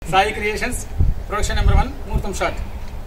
Sai creations production number one ముహూర్తం shot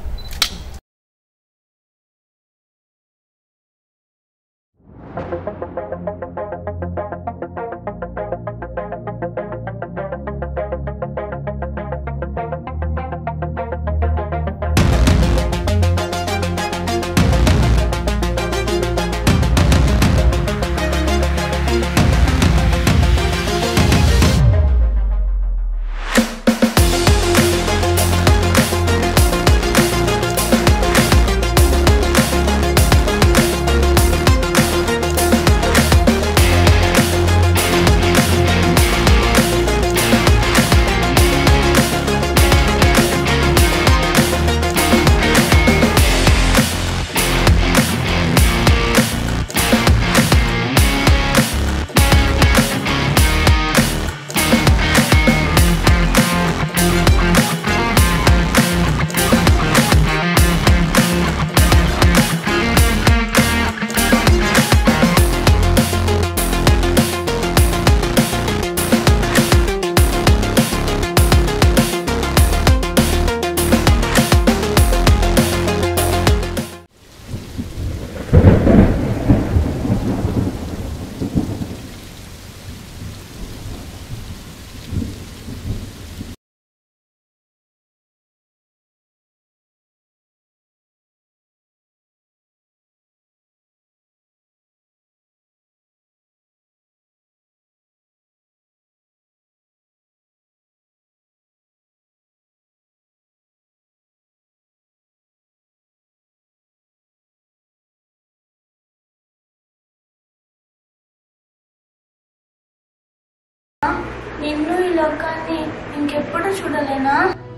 నిన్ను ఈ లోకాన్ని ఇంకెప్పుడు చూడలేనా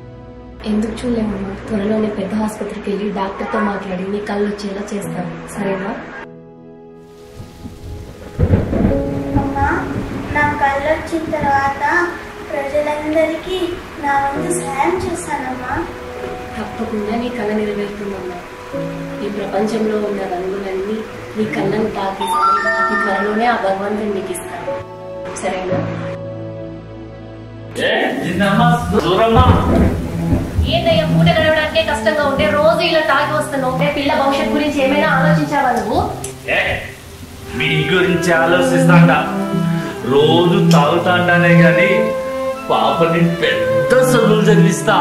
ఎందుకు చూడలేమమ్మా త్వరలోనే పెద్ద ఆసుపత్రికి వెళ్ళి డాక్టర్తో మాట్లాడి నీ కళ్ళు వచ్చేలా చేస్తాం సరేనా అమ్మా నా కళ్ళు వచ్చిన తర్వాత ప్రజలందరికీ నా వంతు సాయం చేస్తానమ్మా తప్పకుండా నీ కళ నెరవేరుతుందమ్మా ఈ ప్రపంచంలో ఉన్న రంగులన్నీ నీ కళ్ళను తాకేసి అతి త్వరలోనే ఆ భగవంతుని నీకు ఇస్తాను సరేనా ఏందయ్యా పూట గడవడానికే కష్టంగా ఉంటే రోజు ఇలా తాగి వస్తున్నావు రేపు పిల్ల భవిష్యత్ గురించి ఏమైనా ఆలోచించావా నువ్వు ఏ, మీ గురించి ఆలోచిస్తాంట రోజు తాగుతాంటానే గాని పాపని పెద్ద చదువులు చదివిస్తా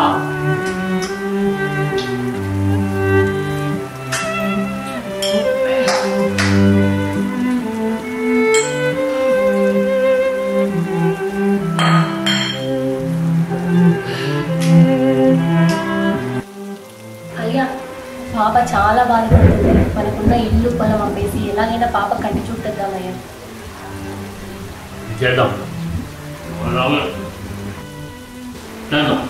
అయ్యా పాప చాలా బాధపడుతుంది మనకున్న ఇల్లు పొలం అమ్మేసి ఎలాగైనా పాప కంటి చూపెద్దామయ్యా చేద్దాం రాము. చేద్దాం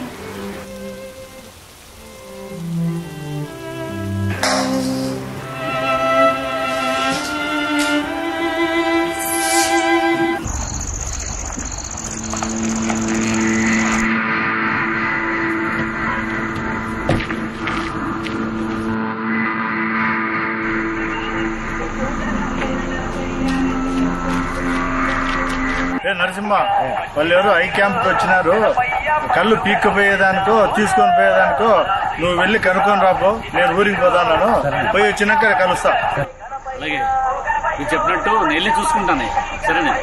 ఏ నరసింహ వాళ్ళు ఎవరు ఐ క్యాంప్ కి వచ్చినారు కళ్ళు పీక్కపోయేదానికో తీసుకొని పోయేదానికో నువ్వు వెళ్ళి కనుక్కొని రాబో నేను ఊరికి పోతాను పోయి వచ్చినాక కలుస్తా అలాగే నువ్వు చెప్పినట్టు నేను వెళ్ళి చూసుకుంటాను సరేనే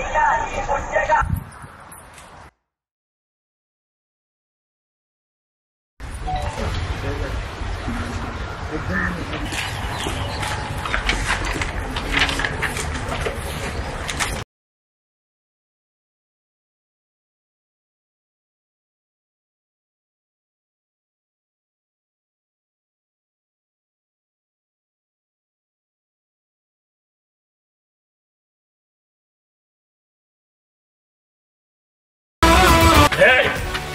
ఏయ్!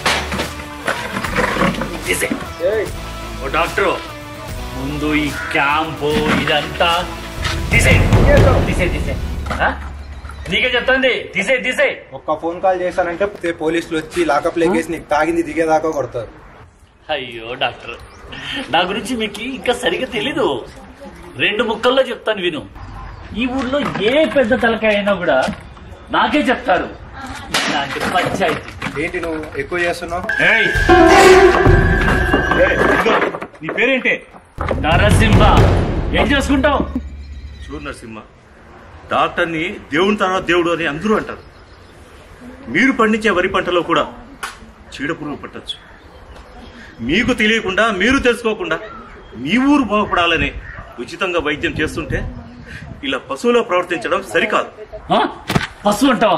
తీసే. ఓ డాక్టరు ముందు ఈ క్యాంపు ఇదంతా తీసే తీసే తీసే ఆ? నీకే చెప్తాంది తీసే తీసే ఒక్క ఫోన్ కాల్ చేశానంటే పోతే పోలీసులు వచ్చి లాకప్ లేకేసి నీకు తాగింది దిగేదాకా కొడతారు అయ్యో డాక్టర్ నా గురించి మీకు ఇంకా సరిగా తెలీదు రెండు ముక్కల్లో చెప్తాను విను ఈ ఊర్లో ఏ పెద్ద తలకాయ అయినా కూడా నాకే చెప్తారు ఇలాంటి పంచాయతీ ఏంటి నువ్వు ఎక్కువ చేస్తున్నావు ఏయ్ ఏయ్, ఇదిగో, నీ పేరేంటే నరసింహ ఏం చేసుకుంటావు చూడు నరసింహ డాక్టర్ని దేవుని తర్వాత దేవుడు అని అందరూ అంటారు మీరు పండించే వరి పంటలో కూడా చీడ పురుగు పట్టచ్చు మీకు తెలియకుండా మీరు తెలుసుకోకుండా మీ ఊరు బాగుపడాలని ఉచితంగా వైద్యం చేస్తుంటే ఇలా పశువులో ప్రవర్తించడం సరికాదు ఆ? పశువు అంటావా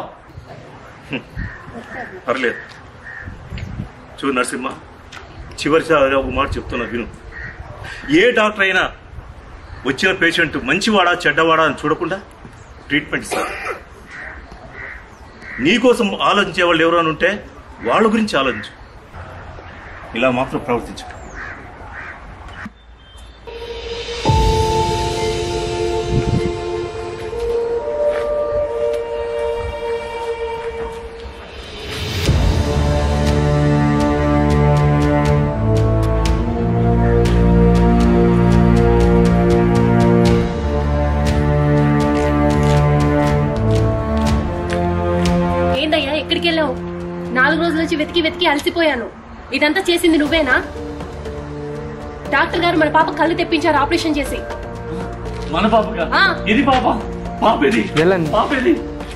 పర్లేదు చూడు నరసింహ చివరిసారి ఒక మాట చెప్తున్నా విను ఏ డాక్టర్ అయినా వచ్చిన పేషెంట్ మంచివాడా చెడ్డవాడా అని చూడకుండా ట్రీట్మెంట్ ఇస్తారు నీకోసం ఆలోచించే వాళ్ళు ఎవరైనా ఉంటే వాళ్ళ గురించి ఆలోచించు ఇలా మాత్రం ప్రవర్తించు ఏందయ్యా ఎక్కడికి వెళ్ళావు నాలుగు రోజుల నుంచి వెతికి వెతికి అలసిపోయాను ఇదంతా చేసింది నువ్వేనా డాక్టర్ గారు మన పాప కళ్ళు తెప్పించారు ఆపరేషన్ చేసి మన పాపగా ఆ. ఇది పాప పాప ఇది వెళ్ళండి. పాప ఇది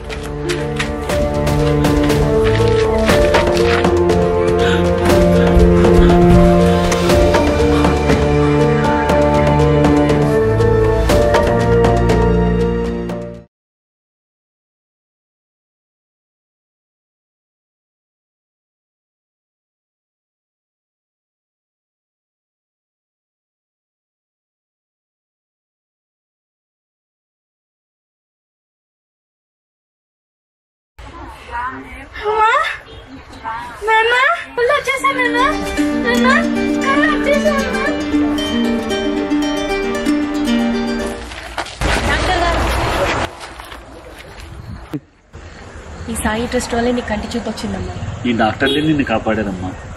అమ్మా నాన్న కళ్ళు వచ్చేసా నాన్న నాన్న కళ్ళు వచ్చేసా డాక్టర్ గారు ఈ సాయి ట్రస్ట్ వల్లే నీ కంటి చూపు వచ్చిందమ్మా ఈ డాక్టర్లే నిన్ను కాపాడారమ్మా